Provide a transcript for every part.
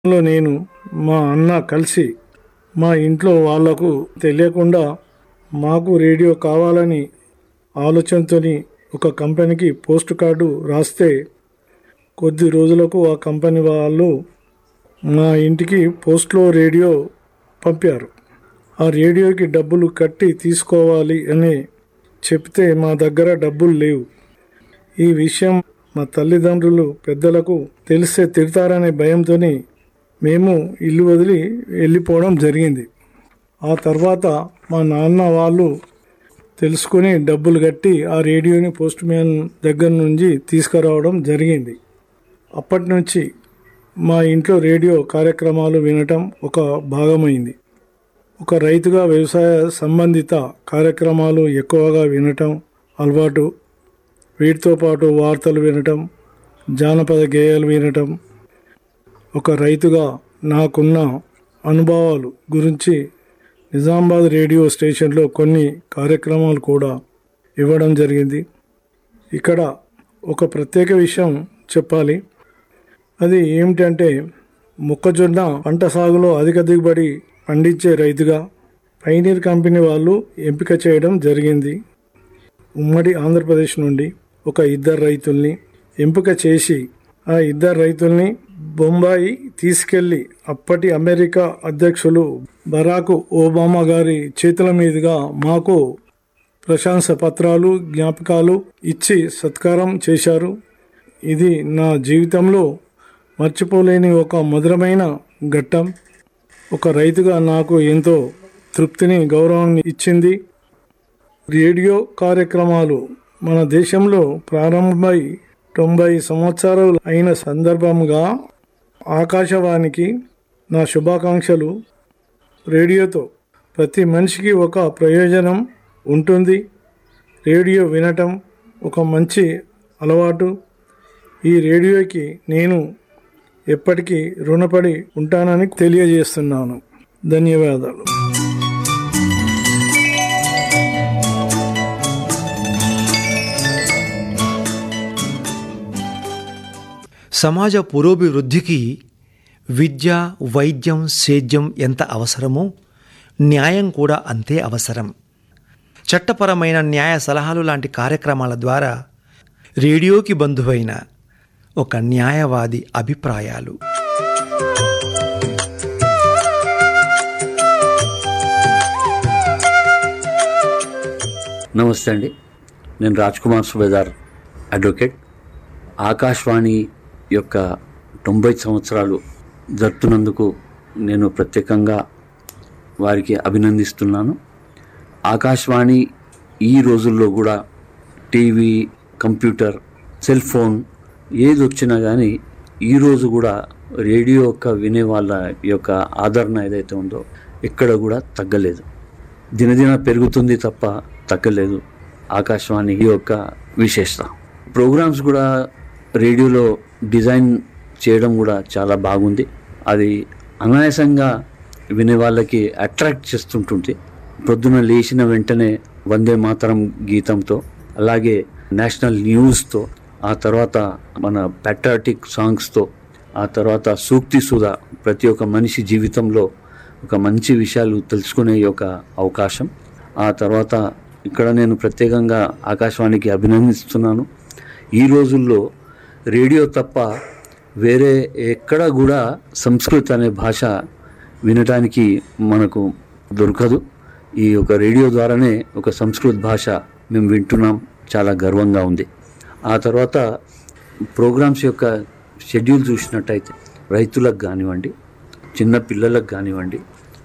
లో నేను మా అన్న కలిసి మా ఇంట్లో వాళ్లకు తెలియకుండా మాకు రేడియో కావాలని ఆలోచనతోని ఒక కంపెనీకి పోస్ట్ కార్డు రాస్తే కొద్ది రోజులకు ఆ కంపెనీ వాళ్ళు మా ఇంటికి పోస్ట్లో రేడియో పంపారు ఆ రేడియోకి డబ్బులు కట్టి తీసుకోవాలి అని చెప్తే మా దగ్గర డబ్బులు లేవు ఈ విషయం మా తల్లిదండ్రులు పెద్దలకు తెలిస్తే తిడతారనే భయంతోని మేము ఇల్లు వదిలి వెళ్ళిపోవడం జరిగింది ఆ తర్వాత మా నాన్న వాళ్ళు తెలుసుకుని డబ్బులు కట్టి ఆ రేడియోని పోస్ట్ మ్యాన్ దగ్గర నుంచి తీసుకురావడం జరిగింది అప్పటి నుంచి మా ఇంట్లో రేడియో కార్యక్రమాలు వినటం ఒక భాగమైంది ఒక రైతుగా వ్యవసాయ సంబంధిత కార్యక్రమాలు ఎక్కువగా వినటం అలవాటు వీటితో పాటు వార్తలు వినటం జానపద గేయాలు వినటం ఒక రైతుగా నాకున్న అనుభవాలు గురించి నిజామాబాద్ రేడియో స్టేషన్లో కొన్ని కార్యక్రమాలు కూడా ఇవ్వడం జరిగింది ఇక్కడ ఒక ప్రత్యేక విషయం చెప్పాలి అది ఏమిటంటే మొక్కజొన్న పంట సాగులో అధిక దిగుబడి పండించే రైతుగా పైనీర్ కంపెనీ వాళ్ళు ఎంపిక చేయడం జరిగింది ఉమ్మడి ఆంధ్రప్రదేశ్ నుండి ఒక ఇద్దరు రైతుల్ని ఎంపిక చేసి ఆ ఇద్దరు రైతుల్ని బొంబాయి తీసుకెళ్లి అప్పటి అమెరికా అధ్యక్షులు బరాక్ ఒబామా గారి చేతుల మీదుగా మాకు ప్రశంస పత్రాలు జ్ఞాపకాలు ఇచ్చి సత్కారం చేశారు ఇది నా జీవితంలో మర్చిపోలేని ఒక మధురమైన ఘట్టం ఒక రైతుగా నాకు ఎంతో తృప్తిని గౌరవాన్ని ఇచ్చింది రేడియో కార్యక్రమాలు మన దేశంలో ప్రారంభమై తొంభై సంవత్సరాలు అయిన సందర్భంగా ఆకాశవాణికి నా శుభాకాంక్షలు రేడియోతో ప్రతి మనిషికి ఒక ప్రయోజనం ఉంటుంది రేడియో వినటం ఒక మంచి అలవాటు ఈ రేడియోకి నేను ఎప్పటికీ రుణపడి ఉంటానని తెలియజేస్తున్నాను ధన్యవాదాలు సమాజ పురోభివృద్ధికి విద్య వైద్యం సేద్యం ఎంత అవసరమో న్యాయం కూడా అంతే అవసరం చట్టపరమైన న్యాయ సలహాలు లాంటి కార్యక్రమాల ద్వారా రేడియోకి బంధువైన ఒక న్యాయవాది అభిప్రాయాలు నమస్తే అండి నేను రాజ్ కుమార్ సుబేదార్ అడ్వకేట్ ఆకాశవాణి యొక్క తొంభై సంవత్సరాలు జరుపుతున్నందుకు నేను ప్రత్యేకంగా వారికి అభినందిస్తున్నాను ఆకాశవాణి ఈ రోజుల్లో కూడా టీవీ కంప్యూటర్ సెల్ ఫోన్ ఏది వచ్చినా కానీ ఈరోజు కూడా రేడియో యొక్క వినే వాళ్ళ యొక్క ఆదరణ ఏదైతే ఉందో ఎక్కడ కూడా తగ్గలేదు దినదిన పెరుగుతుంది తప్ప తగ్గలేదు ఆకాశవాణి యొక్క విశేషత ప్రోగ్రామ్స్ కూడా రేడియోలో డిజైన్ చేయడం కూడా చాలా బాగుంది అది అనాయాసంగా వినే వాళ్ళకి అట్రాక్ట్ చేస్తుంటుంది పొద్దున లేచిన వెంటనే వందే మాతరం గీతంతో అలాగే నేషనల్ న్యూస్తో ఆ తర్వాత మన పెట్రాటిక్ సాంగ్స్తో ఆ తర్వాత సూక్తి సుధా ప్రతి ఒక్క మనిషి జీవితంలో ఒక మంచి విషయాలు తెలుసుకునే ఒక అవకాశం ఆ తర్వాత ఇక్కడ నేను ప్రత్యేకంగా ఆకాశవాణికి అభినందిస్తున్నాను ఈ రోజుల్లో రేడియో తప్ప వేరే ఎక్కడ కూడా సంస్కృత్ అనే భాష వినటానికి మనకు దొరకదు ఈ యొక్క రేడియో ద్వారానే ఒక సంస్కృత భాష మేము వింటున్నాం చాలా గర్వంగా ఉంది ఆ తర్వాత ప్రోగ్రామ్స్ యొక్క షెడ్యూల్ చూసినట్టయితే రైతులకు కానివ్వండి చిన్న పిల్లలకు కానివ్వండి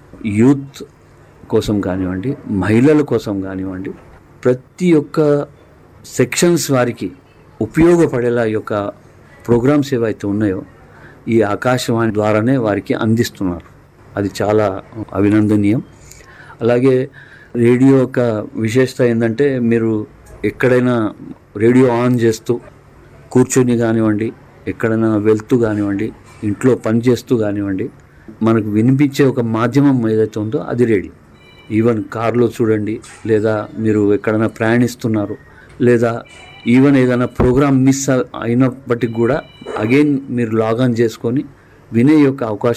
యూత్ కోసం కానివ్వండి మహిళల కోసం కానివ్వండి ప్రతి ఒక్క సెక్షన్స్ వారికి ఉపయోగపడేలా ఈ యొక్క ప్రోగ్రామ్స్ ఏవైతే ఉన్నాయో ఈ ఆకాశవాణి ద్వారానే వారికి అందిస్తున్నారు అది చాలా అభినందనీయం అలాగే రేడియో యొక్క విశేషత ఏంటంటే మీరు ఎక్కడైనా రేడియో ఆన్ చేస్తూ కూర్చొని కానివ్వండి ఎక్కడైనా వెళ్తూ కానివ్వండి ఇంట్లో పని చేస్తూ కానివ్వండి మనకు వినిపించే ఒక మాధ్యమం ఏదైతే ఉందో అది రేడియో ఈవెన్ కార్లో చూడండి లేదా మీరు ఎక్కడైనా ప్రయాణిస్తున్నారు లేదా ఈవెన్ ఏదైనా ప్రోగ్రామ్ మిస్ అయినప్పటికి కూడా అగైన్ మీరు లాగాన్ చేసుకొని వినే యొక్క అవకాశం